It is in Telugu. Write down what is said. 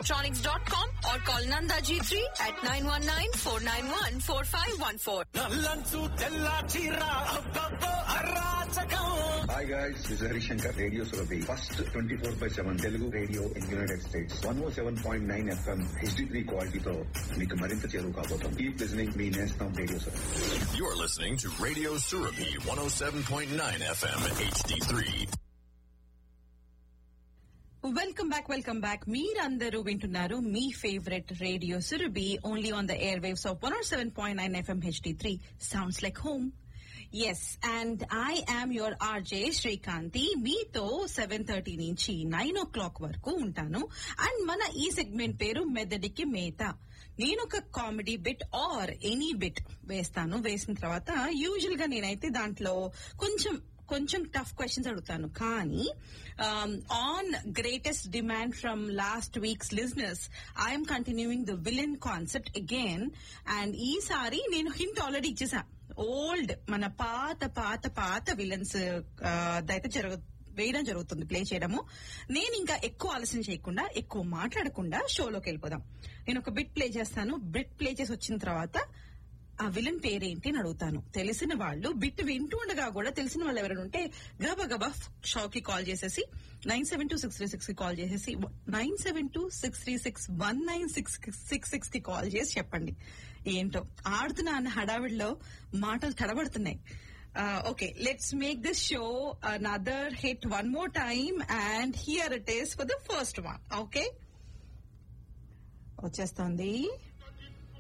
electronics.com or call Nanda G3 at 919-491-4514. నల్లంచు తెల్ల చీర అబ్బబ్బో అరాచకం Hi guys, this is Hari Shankar, Radio Surabhi. First 24 by 7 Telugu radio in United States. 107.9 FM HD3 క్వాలిటీతో మీకు మరింత చేరువు కాబోతాం కీప్ లిజనింగ్ మీ నేస్తం radio Surabhi You're listening to Radio Surabhi 107.9 FM HD3. Welcome back welcome back మీరందరూ వింటున్నారు మీ favourite radio Surabhi only on the air waves of one seven point nine FM HD three sounds like home yes and I am your RJ Srikanthi మీతో సెవెన్ థర్టీ నుంచి నైన్ ఓ క్లాక్ వరకు ఉంటాను అండ్ మన ఈ సెగ్మెంట్ పేరు మెదడికి మేత నేను ఒక comedy bit or any bit వేస్తాను వేసిన తర్వాత యూజువల్ గా నేనైతే దాంట్లో కొంచెం కొంచెం టఫ్ క్వశ్చన్స్ అడుగుతాను కానీ on greatest demand from last weeks listeners I'm continuing the villain concept again and ఈసారి నేను హింట్ ఆల్రెడీ ఇచ్చేసా ఓల్డ్ మన పాత పాత పాత విలన్స్ అయితే జరగ వేయడం జరుగుతుంది ప్లే చేయడము నేను ఇంకా ఎక్కువ ఆలస్యం చేయకుండా ఎక్కువ మాట్లాడకుండా షోలోకి వెళ్ళిపోదాం నేను ఒక బిట్ ప్లే చేస్తాను బిట్ ప్లే చేసి వచ్చిన తర్వాత ఆ విలన్ పేరేంటి అని అడుగుతాను తెలిసిన వాళ్ళు బిట్ వింటూ ఉండగా కూడా తెలిసిన వాళ్ళు ఎవరైనా ఉంటే గబా గబా షాప్ కి కాల్ చేసేసి nine seven two six three six కి కాల్ చేసేసి nine seven two six three six one nine six six six కి కాల్ చేసి చెప్పండి ఏంటో ఆడుతున్నా అన్న హడావిడిలో మాటలు తడబడుతున్నాయి okay let's make this show another hit one more time and here it is for the first one okay వచ్చేస్తుంది